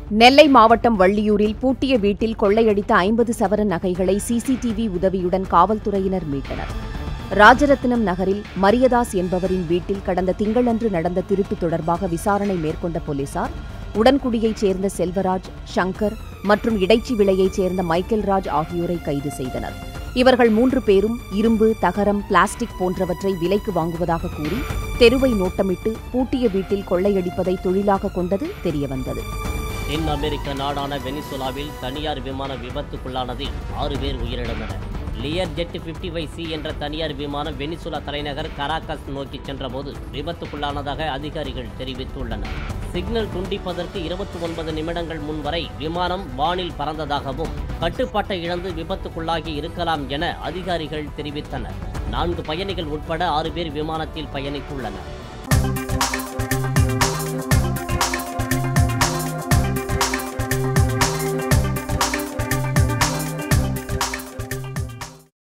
நெல்லை மாவட்டம் வள்ளியூரில் பூட்டிய வீட்டில் கொள்ளையடித்த ஐம்பது சவரன் நகைகளை சிசிடிவி உதவியுடன் காவல்துறையினர் மீட்டனர் ராஜரத்தினம் நகரில் மரியதாஸ் என்பவரின் வீட்டில் கடந்த திங்களன்று நடந்த திருட்டு தொடர்பாக விசாரணை மேற்கொண்ட போலீசார் உடன்குடியைச் சேர்ந்த செல்வராஜ் சங்கர் மற்றும் இடைச்சி விலையைச் சேர்ந்த மைக்கேல் ராஜ் ஆகியோரை கைது செய்தனர் இவர்கள் மூன்று பேரும் இரும்பு தகரம் பிளாஸ்டிக் போன்றவற்றை விலைக்கு வாங்குவதாக கூறி தெருவை நோட்டமிட்டு பூட்டிய வீட்டில் கொள்ளையடிப்பதை தொழிலாக கொண்டது தெரியவந்தது தென் அமெரிக்க நாடான வெனிசுலாவில் தனியார் விமான விபத்துக்குள்ளானதில் ஆறு பேர் உயிரிழந்தனர் Lear jet fifty five C என்ற தனியார் விமானம் வெனிசுலா தலைநகர் கராகஸ் நோக்கி சென்றபோது விபத்துக்குள்ளானதாக அதிகாரிகள் தெரிவித்துள்ளனர் சிக்னல் துண்டிப்பதற்கு இருபத்தி ஒன்பது நிமிடங்கள் முன் வரை விமானம் வானில் பறந்ததாகவும் கட்டுப்பாட்டை இழந்து விபத்துக்குள்ளாகி இருக்கலாம் என அதிகாரிகள் தெரிவித்தனர் நான்கு பயணிகள் உட்பட ஆறு பேர் விமானத்தில் பயணித்துள்ளனர்